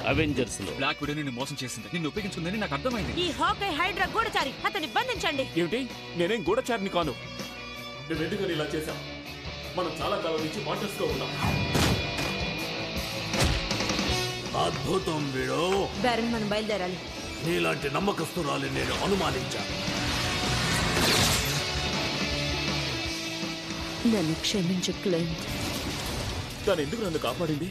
Avengers లో black widow నిన్ను మోసం చేసింది నిన్ను ఉపయోగించుకుందని నాకు అర్థమైంది ఈ హాకై హైడ్రా గూఢచారి అతన్ని బంధించండి ఏమిటి నేనేం గూఢచారిని కాను నువ్వెందుకని ఇలా చేశావు మనం చాలా కాలం నుంచి పార్ట్నర్స్ గా ఉన్నాం అద్భుతం వీడో బ్యారన్ మనం బయలుదేరాలి నీలాంటి నమ్మకస్తురాలి నేను అనుమానించాను నన్ను క్షమించు క్లెంట్ తను ఎందుకు నన్ను కాపాడింది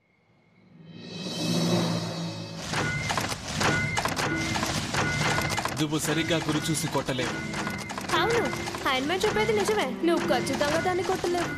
నువ్వు సరిగ్గా గురి చూసి కొట్టలేవు అవును హ్యాండ్మ్యాన్ చెప్పేది నిజమే నువ్వు ఖచ్చితంగా దాన్ని కొట్టలేవు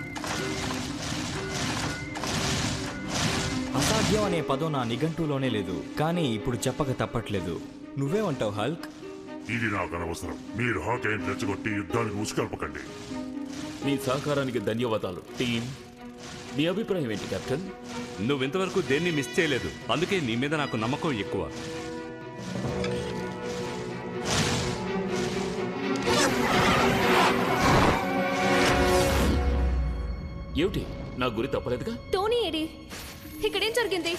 అసాధ్యం అనే పదం నా నిఘంటులోనే లేదు కానీ ఇప్పుడు చెప్పక తప్పట్లేదు నువ్వేమంటావు హల్క్ ఇది నాకు అనవసరం మీరు హాకీని రెచ్చగొట్టి యుద్ధానికి ఉసుకల్పకండి మీ సహకారానికి ధన్యవాదాలు టీం మీ అభిప్రాయం ఏంటి కెప్టెన్ నువ్వు ఇంతవరకు దేన్ని మిస్ చేయలేదు అందుకే నీ మీద నాకు నమ్మకం ఎక్కువ ఏమిటి నా గురి తప్పలేదుగా టోనీ ఏడి ఇక్కడేం జరిగింది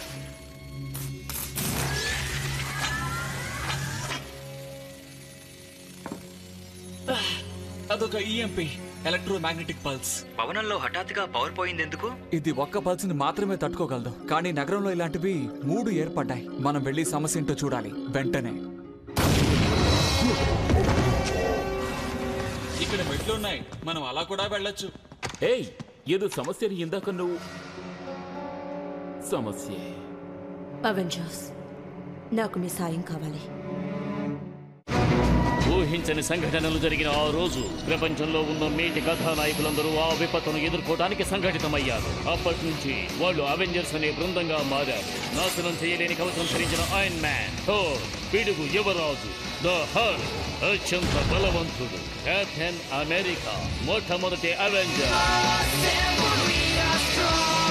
అదొక ఈఎంపి ఎలక్ట్రో మ్యాగ్నెటిక్ పల్స్ పవనంలో హఠాత్తుగా పవర్ పోయింది ఎందుకు ఇది ఒక్క పల్స్ ని మాత్రమే తట్టుకోగలదు కానీ నగరంలో ఇలాంటివి మూడు ఏర్పడ్డాయి మనం వెళ్ళి సమస్య ఏంటో చూడాలి వెంటనే ఇక్కడ మెట్లు ఉన్నాయి మనం అలా కూడా వెళ్ళొచ్చు ఏయ్ ఏదో సమస్యని ఇందాక నువ్వు సమస్య అవెంజర్స్ నాకు మీ సాయం కావాలి ఊహించని సంఘటనలు జరిగిన ఆ రోజు ప్రపంచంలో ఉన్న మేటి కథానాయకులందరూ ఆ విపత్తును ఎదుర్కోవడానికి సంఘటితమయ్యారు అప్పటి నుంచి వాళ్ళు అవెంజర్స్ అనే బృందంగా మారారు నాశనం చేయలేని కవచం ధరించిన ఐరన్ మ్యాన్ థోర్ పిడుగు యువరాజు ద హర్ అత్యంత బలవంతుడు కెప్టెన్ అమెరికా మొట్టమొదటి అవెంజర్